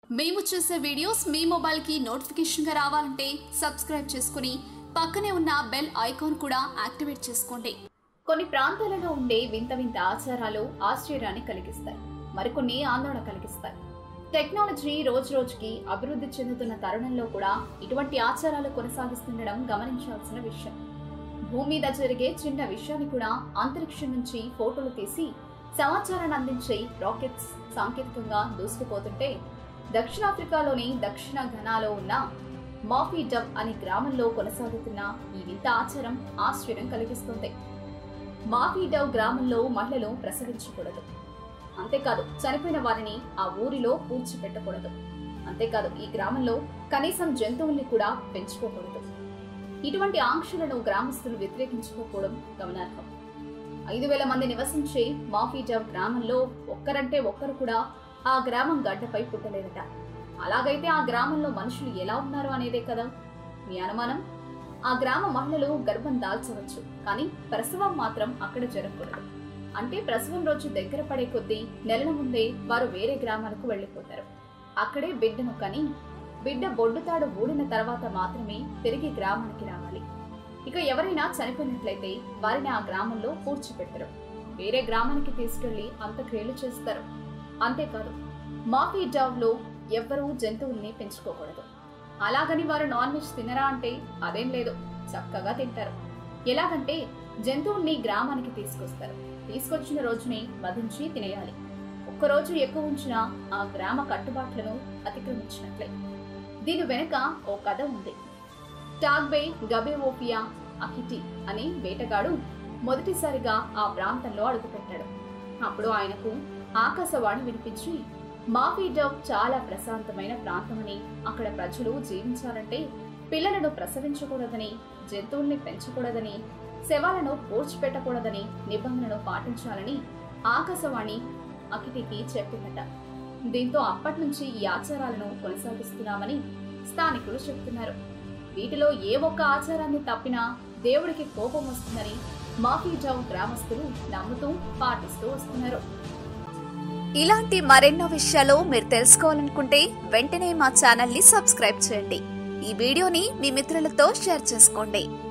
మేము చేసే వీడియోస్ మీ మొబైల్కి నోటిఫికేషన్గా రావాలంటే సబ్స్క్రైబ్ చేసుకుని పక్కనే ఉన్న బెల్ ఐకాన్ కూడా యాక్టివేట్ చేసుకోండి కొన్ని ప్రాంతాలలో ఉండే వింత వింత ఆచారాలు ఆశ్చర్యాన్ని కలిగిస్తాయి మరికొన్ని ఆందోళన కలిగిస్తాయి టెక్నాలజీ రోజు రోజుకి అభివృద్ధి చెందుతున్న తరుణంలో కూడా ఇటువంటి ఆచారాలు కొనసాగిస్తుండడం గమనించాల్సిన విషయం భూమి మీద జరిగే చిన్న విషయాన్ని కూడా అంతరిక్షం నుంచి ఫోటోలు తీసి సమాచారాన్ని అందించే రాకెట్స్ సాంకేతికంగా దూసుకుపోతుంటే దక్షిణాఫ్రికాలోని దక్షిణ ఘనాలో ఉన్న మాఫీ డబ్ అనే గ్రామంలో కొనసాగుతున్న ఈ వింత ఆచారం ఆశ్చర్యం కలిగిస్తుంది మాఫీ డవ్ గ్రామంలో మహిళలు ప్రసవించకూడదు అంతేకాదు చనిపోయిన వారిని ఆ ఊరిలో పూడ్చిపెట్టకూడదు అంతేకాదు ఈ గ్రామంలో కనీసం జంతువుల్ని కూడా పెంచుకోకూడదు ఇటువంటి ఆంక్షలను గ్రామస్తులు వ్యతిరేకించుకోకపోవడం గమనార్హం ఐదు వేల మంది నివసించే మాఫీజావ్ గ్రామంలో ఒక్కరంటే ఒక్కరు కూడా ఆ గ్రామం గడ్డపై పుట్టలేదట అలాగైతే ఆ గ్రామంలో మనుషులు ఎలా ఉన్నారు అనేదే కదా మీ అనుమానం ఆ గ్రామ మహిళలు గర్భం దాల్చవచ్చు కానీ ప్రసవం మాత్రం అక్కడ జరగకూడదు అంటే ప్రసవం రోజు దగ్గర పడే కొద్దీ నెలల ముందే వారు వేరే గ్రామాలకు వెళ్ళిపోతారు అక్కడే బిడ్డను కని బిడ్డ బొడ్డుతాడు ఊడిన తర్వాత మాత్రమే తిరిగి గ్రామానికి రావాలి ఇక ఎవరైనా చనిపోయినట్లయితే వారిని ఆ గ్రామంలో పూడ్చిపెట్టరు వేరే గ్రామానికి తీసుకెళ్లి అంత్యక్రియలు చేస్తారు అంతేకాదు మాఫీ జాబ్లో ఎవ్వరూ జంతువుల్ని పెంచుకోకూడదు అలాగని వారు నాన్ వెజ్ తినరా అంటే అదేం లేదు చక్కగా తింటారు ఎలాగంటే జంతువుల్ని గ్రామానికి తీసుకొస్తారు తీసుకొచ్చిన రోజునే వధించి తినేయాలి ఒక్కరోజు ఎక్కువ ఉంచిన ఆ గ్రామ కట్టుబాట్లను అతిక్రమించినట్లే దీని వెనుక ఓ కథ ఉంది టాగ్బే గబేవోపియా అకిటి అనే వేటగాడు మొదటిసారిగా ఆ ప్రాంతంలో అడుగుపెట్టాడు అప్పుడు ఆయనకు ఆకాశవాణి వినిపించి మాఫీడవ్ చాలా ప్రశాంతమైన ప్రాంతమని అక్కడ ప్రజలు జీవించాలంటే పిల్లలను ప్రసవించకూడదని జంతువుల్ని పెంచకూడదని శవాలను పూడ్చిపెట్టకూడదని నిబంధనలు పాటించాలని ఆకాశవాణి అకిటికి చెప్పిందట దీంతో అప్పటి నుంచి ఈ ఆచారాలను కొనసాగిస్తున్నామని స్థానికులు చెప్తున్నారు వీటిలో ఏ ఒక్క ఆచారాన్ని తప్పినా దేవుడికి కోపం వస్తుందని మాఫీజావ్ గ్రామస్తులు నమ్ముతూ పాటిస్తూ వస్తున్నారు ఇలాంటి మరెన్నో విషయాలు మీరు తెలుసుకోవాలనుకుంటే వెంటనే మా ఛానల్ని సబ్స్క్రైబ్ చేయండి ఈ వీడియోని మీ మిత్రులతో షేర్ చేసుకోండి